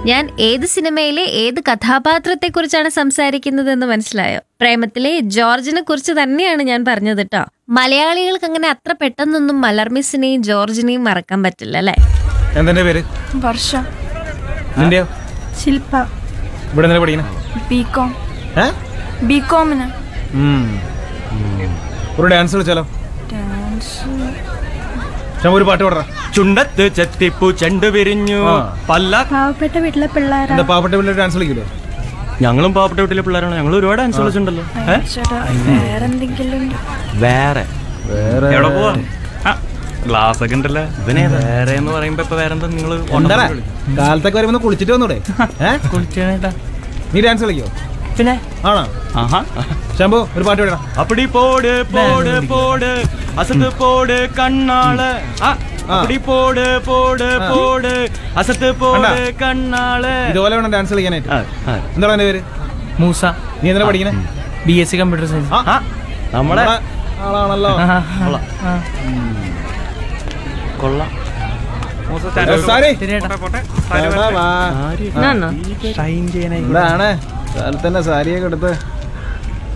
ഞാൻ ഏത് സിനിമയിലെ ഏത് കഥാപാത്രത്തെ കുറിച്ചാണ് സംസാരിക്കുന്നതെന്ന് മനസ്സിലായോ പ്രേമത്തിലെ ജോർജിനെ കുറിച്ച് തന്നെയാണ് ഞാൻ പറഞ്ഞത് കേട്ടോ മലയാളികൾക്ക് അങ്ങനെ അത്ര പെട്ടെന്നൊന്നും മലർമിസിനെയും ജോർജിനെയും മറക്കാൻ പറ്റില്ല അല്ലേ എന്തെന്റെ പേര് വർഷ നിന്റെയോ ശില്പ ഇവിടെ എന്തിനാ പഠിക്കണേ ബികോം ഏ ബികോമിന് ഉം. ഒരു ഡാൻസ് കളിച്ചാലോ ഡാൻസ് ഞാൻ ഒരു പാട്ട് പാടാ ചുണ്ടത്ത് ചെത്തിപ്പൂ ചെണ്ട് വിരിഞ്ഞു ആ. പല്ല പാവപ്പെട്ട വീട്ടിലെ പിള്ളേരാ എന്താ പാവപ്പെട്ട പിള്ളേർ ഡാൻസ് കളിക്കൂലോ ഞങ്ങളും പാവപ്പെട്ട വീട്ടിലെ പിള്ളേരാണ് ഞങ്ങൾ ഒരുപാട് ഡാൻസ് കളിച്ചിട്ടുണ്ടല്ലോ ഏ? ചേട്ടാ വേറെന്തെങ്കിലും വേറെ വേറെ എവിടെ പോവാ ഗ്ലാസ് ഒക്കെ ഉണ്ടല്ലോ ഇവനെ വേറെ എന്ന് പറയുമ്പോ ഇപ്പൊ വേറെന്താ നിങ്ങൾ എന്താടാ കാലത്തൊക്കെ വരുമ്പോ കുളിച്ചിട്ട് വന്നൂടെ ഏ നീ ഡാൻസ് കളിക്കോ പിന്നെ ആണോ ആഹാ ശംഭു ഒരു പാട്ട് പാടാ அப்படி போடு போடு போடு அசத்து போடு கண்ணால ஆ, அப்படி போடு போடு போடு அசத்து போடு அண்ணா. கண்ணால ഇതുപോലെ വേണം ഡാൻസ് കളിക്കാനായിട്ട് ആ, ആ. എന്താണ് എന്റെ പേര് മൂസ നീ എന്തിനാ പഠിക്കണേ B S C computer science ആ, ആ, നമ്മുടെ നമ്മളെ ആളാണല്ലോ കൊള്ളാം കൊള്ളാം സാരി ശരിയേട്ടാ എടാ വാ. ആര് എന്നാന്നോ? ഷൈൻ ചെയ്യാനായി ഇതാണ് കാലത്തന്നെ സാരിയൊക്കെ എടുത്ത്